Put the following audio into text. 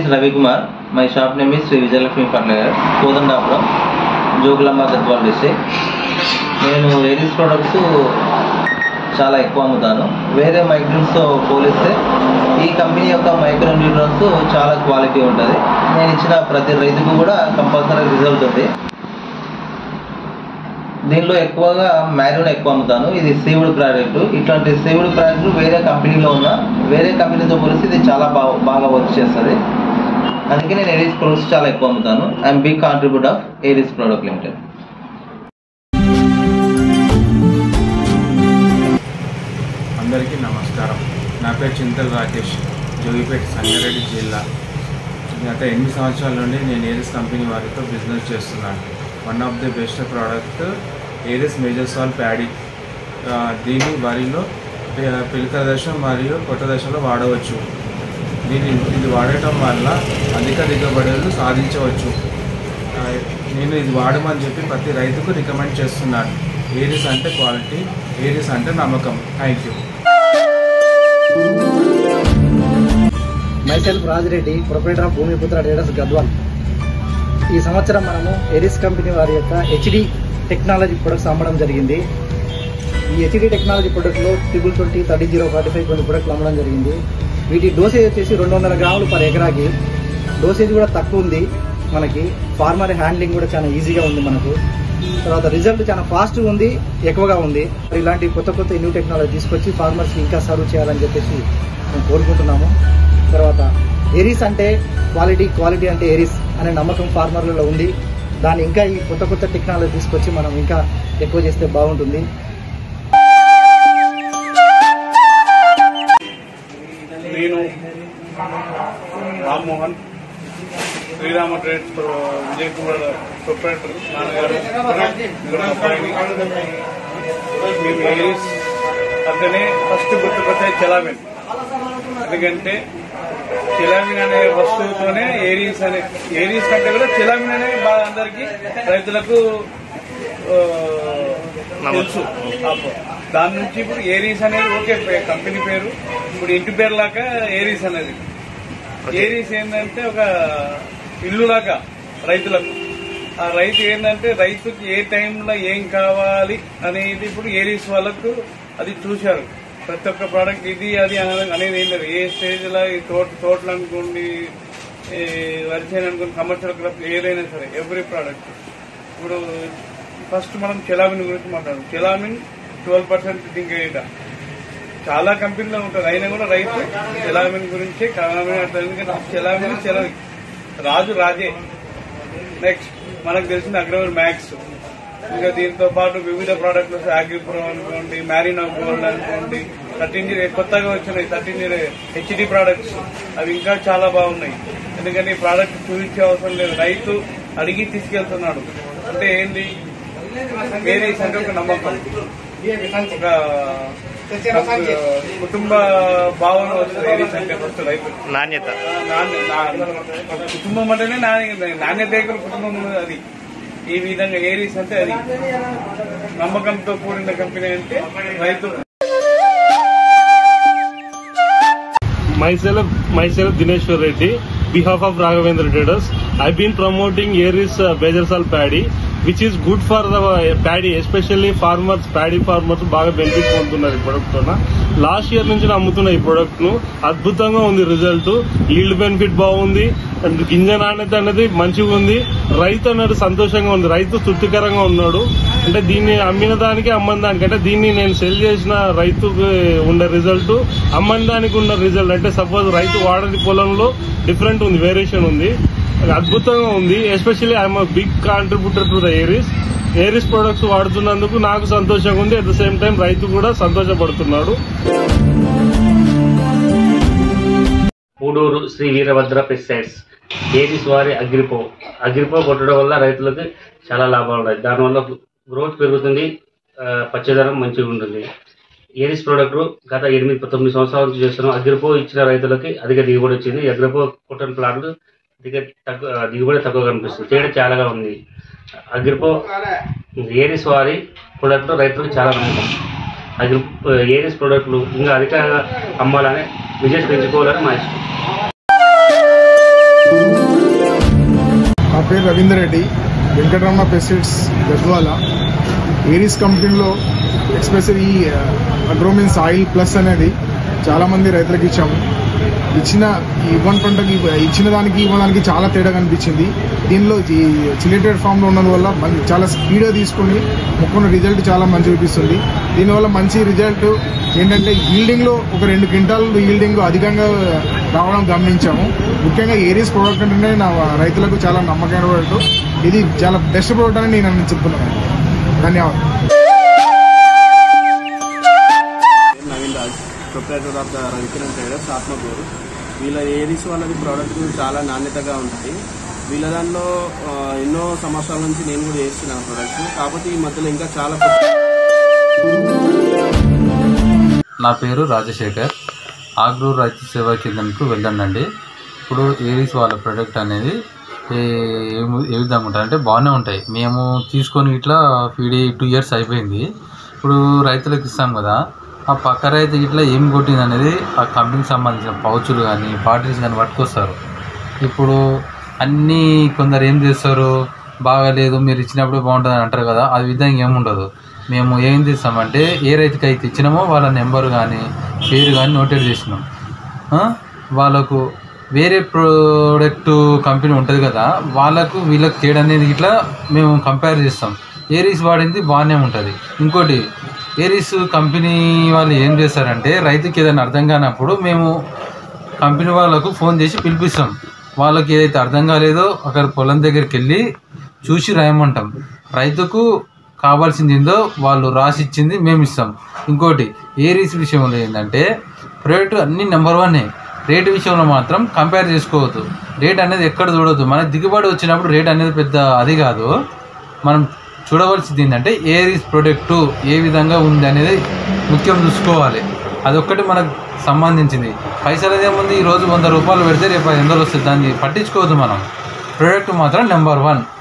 is Ravi Kumar. My shop name is Sri Vijayalakshmi Fertilizer, Kodandapuram Jogulamba Gadwal district నేను Aries products చాలా ఎక్కువ అమ్ముతాను వేరే మైక్రోన్స్తో పోలిస్తే ఈ కంపెనీ యొక్క మైక్రో న్యూట్రన్స్ చాలా క్వాలిటీ ఉంటుంది నేను ఇచ్చిన ప్రతి రైతుకు కూడా కంపల్సరీ రిజల్ట్ ఉంది దీనిలో ఎక్కువగా మ్యారూన్ ఎక్కువ అమ్ముతాను ఇది సీవుడ్ ప్రోడక్ట్ ఇట్లాంటి సీవుడ్ ప్రోడక్ట్ వేరే కంపెనీలో ఉన్న వేరే కంపెనీతో పోలిస్తే ఇది చాలా బాగా బాగా వర్క్ చేస్తుంది అందుకే నేను ఏరిస్ ప్రొడక్ట్స్ చాలా ఎక్కువ అమ్ముతాను I'm big contribute of Aries product limited అందరికీ నమస్కారం నా పేరు చింతల్ రాకేష్ జోగిపేట సంగారెడ్డి జిల్లా గత ఎనిమిది సంవత్సరాల నుండి నేను ఏరిస్ కంపెనీ వారితో బిజినెస్ చేస్తున్నాను one of the best product Aries major సాల్ ప్యాడీ ఆ, దీన్ని వరిలో పి- పిలక దశ మరియు కొట్ట దశలో వాడవచ్చు దీన్ని ఇది వాడటం వల్ల అధిక దిగుబడులు సాధించవచ్చు ఆ, నేను ఇది వాడమని చెప్పి ప్రతి రైతుకు రికమెండ్ చేస్తున్నాను ఏరిస్ అంటే క్వాలిటీ ఏరిస్ అంటే నమ్మకం thank you myself Rajireddy proprietor of Bhoomiputra traders Gadwal ఈ సంవత్సరం మనము ఎరిస్ కంపెనీ వారి యొక్క హెచ్డి టెక్నాలజీ ప్రొడక్ట్స్ అమ్మడం జరిగింది ఈ హెచ్డి టెక్నాలజీ ప్రొడక్ట్లో triple twenty thirty zero forty five కొన్ని ప్రొడక్ట్లు అమ్మడం జరిగింది వీటి డోసేజ్ వచ్చేసి రెండు వందల గ్రాములు పర్ ఎకరాకి డోసేజ్ కూడా తక్కువ ఉంది మనకి ఫార్మర్ హ్యాండ్లింగ్ కూడా చాలా ఈజీగా ఉంది మనకు తర్వాత రిజల్ట్ చాలా ఫాస్ట్ ఉంది ఎక్కువగా ఉంది మరి ఇలాంటి కొత్త కొత్త న్యూ టెక్నాలజీ తీసుకొచ్చి ఫార్మర్స్కి ఇంకా సర్వ్ చేయాలని చెప్పేసి మేము కోరుకుంటున్నాము తర్వాత ఎరిస్ అంటే క్వాలిటీ క్వాలిటీ అంటే ఎరిస్ అనే నమ్మకం ఫార్మర్లలో ఉంది దాన్ని ఇంకా ఈ కొత్త కొత్త టెక్నాలజీ తీసుకొచ్చి మనం ఇంకా ఎక్కువ చేస్తే బాగుంటుంది నేను రామ్మోహన్ శ్రీరామ ట్రేడ్స్ ప్రో- విజయ్ కుమార్ ప్రొపరేటర్ నాన్నగారు ఇక్కడ అబ్బాయిని మేము ఏరీస్ అంటేనే ఫస్ట్ గుర్తుకొచ్చే చెలామిన్ ఎందుకంటే చిలామిన్ అనే వస్తువుతోనే ఏరీస్ అనే ఏరీస్ కంటే కూడా చిలామిన్ అనే బాగా అందరికి రైతులకు ఆ, తెలుసు అప్పుడు దాని నుంచి ఇప్పుడు ఏరీస్ అనేది ఓకే పే- కంపెనీ పేరు ఇప్పుడు ఇంటి పేరు లాగా ఏరీస్ అనేది ఏరీస్ ఏంటంటే ఒక ఇల్లు లాగా రైతులకు ఆ రైతు ఏంటంటే రైతుకి ఏ టైంలో ఏం కావాలి అనేది ఇప్పుడు ఏరీస్ వాళ్ళకు అది చూశారు ప్రతి ఒక్క ప్రోడక్ట్ ఇది అది అన- అనేది ఏం లేదు ఏ స్టేజ్ లో ఈ తోట తోటలు అనుకోండి ఈ వరి చేను అనుకోండి కమర్షియల్ క్రాప్ ఏదైనా సరే ఎవ్రీ ప్రోడక్ట్ ఇప్పుడు ఫస్ట్ మనం చెలామిన్ గురించి మాట్లాడడం చెలామిన్ ట్వెల్వ్ పర్సెంట్ దింకేట చాలా కంపెనీలో ఉంటుంది అయినా కూడా రైతు చెలామిన్ గురించి కాలమిన్ అంటారు ఎందుకంటే చెలామిన్ చెలవి రాజు రాజే నెక్స్ట్ మనకు తెలిసిన అగ్రవల్ మ్యాక్స్ ఇంకా దీంతో పాటు వివిధ ప్రోడక్ట్లు అగ్రిప్రో అనుకోండి మ్యారినో గోల్డ్ అనుకోండి థర్టీన్ కొత్తగా వచ్చినాయి థర్టీన్ హెచ్డి ప్రోడక్ట్స్ అవి ఇంకా చాలా బాగున్నాయి ఎందుకంటే ఈ ప్రోడక్ట్ చూపించే అవసరం లేదు రైతు అడిగి తీసుకెళ్తున్నాడు అంటే ఏంటి వేరే అంటే ఒక నమ్మకం ఒక కుటుంబ భావన వస్తుంది ఏరీస్ అంటే ఫస్ట్ రైతు నాణ్యత నాణ్య- నా- కుటుంబం అంటేనే నాణ్యత నాణ్యత దగ్గర కుటుంబం అది ఈ విధంగా ఏరీస్ అంటే అది నమ్మకంతో కూడిన కంపెనీ అంటే రైతు myself myself dineshwar reddy behalf of raghavendra traders i've been promoting aries uh, bejersal paddy which is good for the uh, paddy especially farmers paddy farmers బాగా బెనిఫిట్ పొందుతున్నారు ఈ ప్రొడక్ట్ తోన లాస్ట్ ఇయర్ నుంచి నేను అమ్ముతున్న ఈ product ను అద్భుతంగా ఉంది రిజల్ట్ ఈల్డ్ బెనిఫిట్ బాగుంది అండ్ గింజ నాణ్యత అనేది మంచిగా ఉంది రైతు అన్నాడు సంతోషంగా ఉంది రైతు తృప్తికరంగా ఉన్నాడు అంటే దీన్ని అమ్మిన దానికి అమ్మని దానికి అంటే దీన్ని నేను సెల్ చేసిన రైతుకు ఉన్న రిజల్ట్ అమ్మని దానికి ఉన్న రిజల్ట్ అంటే సపోజ్ రైతు వాడని పొలంలో డిఫరెంట్ ఉంది వేరియేషన్ ఉంది అది అద్భుతంగా ఉంది especially I'm big contributor to the Aries Aries products వాడుతున్నందుకు నాకు సంతోషంగా ఉంది అట్ ద సేమ్ టైం రైతు కూడా సంతోషపడుతున్నాడు పూడూరు శ్రీ వీరభద్ర పెస్టిసైడ్స్ ఏరిస్ వారి అగ్రిపో అగ్రిపో కొట్టడం వల్ల రైతులకు చాలా లాభాలు ఉన్నాయి దానివల్ల గ్రోత్ పెరుగుతుంది ఆ, పచ్చదనం మంచిగా ఉంటుంది ఏరిస్ ప్రోడక్ట్ గత ఎనిమిది తొమ్మిది సంవత్సరాల నుంచి చేస్తున్నాం అగ్రిపో ఇచ్చిన రైతులకి అధిక దిగుబడి వచ్చింది ఈ అగ్రిపో కొట్టని ప్లాంట్ అధిక తక్కువ దిగుబడి తక్కువ కనిపిస్తుంది తేడా చాలాగా ఉంది అగ్రిపో ఏరిస్ వారి ప్రోడక్ట్ రైతులకు చాలా నమ్మకం అగ్రి ఏరిస్ ప్రోడక్ట్లు ఇంకా అధికంగా అమ్మాలని బిజినెస్ పెంచుకోవాలని మా ఇష్టం నా పేరు రవీందర్ రెడ్డి వెంకటరమణ పెస్టిసైడ్స్ గజ్వాల ఏరీస్ కంపెనీలో ఎక్స్పెషల్ ఈ అగ్రోమిన్స్ ఆయిల్ ప్లస్ అనేది చాలా మంది రైతులకు ఇచ్చాము ఇచ్చిన ఈ ఇవ్వని పంటకి ఇవ్వ- ఇచ్చిన దానికి ఇవ్వడానికి చాలా తేడా కనిపించింది దీనిలో ఈ చిలేటెడ్ ఫామ్ లో ఉండడం వల్ల మన- చాలా స్పీడ్గా తీసుకుని మొక్కున్న రిజల్ట్ చాలా మంచి చూపిస్తుంది దీనివల్ల మంచి రిజల్ట్ ఏంటంటే ఈల్డింగ్ లో ఒక రెండు క్వింటాల్ ఈల్డింగ్ అధికంగా రావడం గమనించాము ముఖ్యంగా ఏరియస్ ప్రోడక్ట్ అంటే నా రైతులకు చాలా నమ్మకమైన ప్రోడక్ట్ ఇది చాలా బెస్ట్ ప్రోడక్ట్ అని నేను చెప్తున్నాను ధన్యవాదాలు Naveen Raj proprietor of the Ravikiran traders Atmakur వీళ్ళ ఏరీస్ వాళ్ళది ప్రోడక్ట్ చాలా నాణ్యతగా ఉంటుంది వీళ్ళ దానిలో ఆ, ఎన్నో సంవత్సరాల నుంచి నేను కూడా చేస్తున్నాను ప్రొడక్ట్స్ కాకపోతే ఈ మధ్యలో ఇంకా చాలా నా పేరు రాజశేఖర్ ఆగ్రూ రైతు సేవా కేంద్రంకు వెళ్ళండి ఇప్పుడు ఏరీస్ వాళ్ళ ప్రొడక్ట్ అనేది ఏ ఏ- ఏ విధంగా ఉంటుంది అంటే బాగానే ఉంటాయి మేము తీసుకొని ఇట్లా ఫీడ్ టూ ఇయర్స్ అయిపోయింది ఇప్పుడు రైతులకు ఇస్తాం కదా ఆ పక్క రైతు ఇట్లా ఏం కొట్టింది అనేది ఆ కంపెనీకి సంబంధించిన పౌచులు కానీ బాటిల్స్ కానీ పట్టుకొస్తారు ఇప్పుడు అన్నీ కొందరు ఏం చేస్తారు బాగాలేదు మీరు ఇచ్చినప్పుడు బాగుంటుంది అని అంటారు కదా ఆ విధంగా ఏముండదు మేము ఏం చేస్తామంటే ఏ రైతుకి అయితే ఇచ్చినామో వాళ్ళ నెంబర్ కానీ పేరు కానీ నోటెడ్ చేసినాం ఆ? వాళ్ళకు వేరే ప్రోడక్ట్ కంపెనీ ఉంటుంది కదా వాళ్ళకు వీళ్ళకి తేడా అనేది ఇట్లా మేము కంపేర్ చేస్తాం ఏరీస్ వాడింది బాగానే ఉంటుంది ఇంకోటి ఏరీస్ కంపెనీ వాళ్ళు ఏం చేస్తారంటే రైతుకి ఏదైనా అర్థం కానప్పుడు మేము కంపెనీ వాళ్ళకు ఫోన్ చేసి పిలిపిస్తాం వాళ్ళకి ఏదైతే అర్థం కాలేదో అక్కడ పొలం దగ్గరికి వెళ్ళి చూసి రాయమంటాం రైతుకు కావాల్సింది ఏందో వాళ్ళు రాసి ఇచ్చింది మేము ఇస్తాం ఇంకోటి ఏరీస్ విషయంలో ఏంటంటే ప్రైవేట్ అన్ని నెంబర్ వన్నే రేటు విషయంలో మాత్రం కంపేర్ చేసుకోవద్దు రేట్ అనేది ఎక్కడ చూడొద్దు మనకి దిగుబడి వచ్చినప్పుడు రేట్ అనేది పెద్ద అది కాదు మనం చూడవలసింది ఏంటంటే ఏరీస్ ప్రొడక్టు ఏ విధంగా ఉంది అనేది ముఖ్యం చూసుకోవాలి అదొక్కటి మనకు సంబంధించింది పైసలు ఏముంది ఈ రోజు వంద రూపాయలు పెడితే రేపు ఐదు వందలు వస్తుంది దాన్ని పట్టించుకోవద్దు మనం ప్రోడక్ట్ మాత్రం నెంబర్ వన్